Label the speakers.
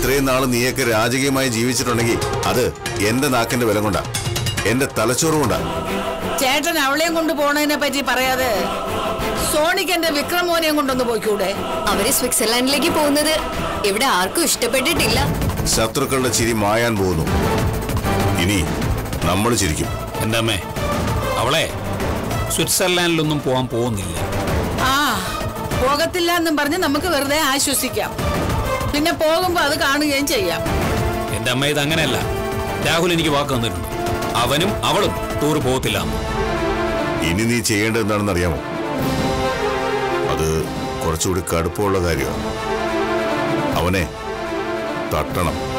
Speaker 1: ഇത്രയും നാൾ നീയൊക്കെ രാജകീയമായി ജീവിച്ചിട്ടുണ്ടെങ്കിൽ അത് എന്റെ നാക്കിന്റെ ബലം കൊണ്ടാ എന്റെ തലച്ചോറ് കൊണ്ടാ
Speaker 2: ചേട്ടൻ അവളെയും കൊണ്ട് പോണതിനെ പറ്റി പറയാതെ സോണിക്ക് എന്റെ വിക്രമോനെയും കൊണ്ടൊന്ന് പോയിക്കൂടെ
Speaker 3: അവര് സ്വിറ്റ്സർലാൻഡിലേക്ക് പോകുന്നത് ഇവിടെ ആർക്കും ഇഷ്ടപ്പെട്ടിട്ടില്ല
Speaker 1: ശത്രുക്കളുടെ ചിരി മായാൻ പോകുന്നു ഇനി നമ്മൾ ചിരിക്കും
Speaker 4: എൻ്റെ അമ്മേ അവളെ സ്വിറ്റ്സർലാൻഡിലൊന്നും പോകാൻ പോകുന്നില്ല
Speaker 2: ആ പോകത്തില്ല എന്നും പറഞ്ഞ് നമുക്ക് വെറുതെ ആശ്വസിക്കാം പിന്നെ പോകുമ്പോ അത് കാണുകയും ചെയ്യാം
Speaker 4: എൻ്റെ അമ്മ ഇത് അങ്ങനെയല്ല രാഹുൽ എനിക്ക് വാക്ക് തന്നിട്ടുണ്ട് അവനും അവളും ടൂർ പോകത്തില്ല
Speaker 1: ഇനി നീ ചെയ്യേണ്ടത് എന്താണെന്ന് അറിയാമോ അത് കുറച്ചുകൂടി കടുപ്പമുള്ള കാര്യമാണ് അവനെ തട്ടണം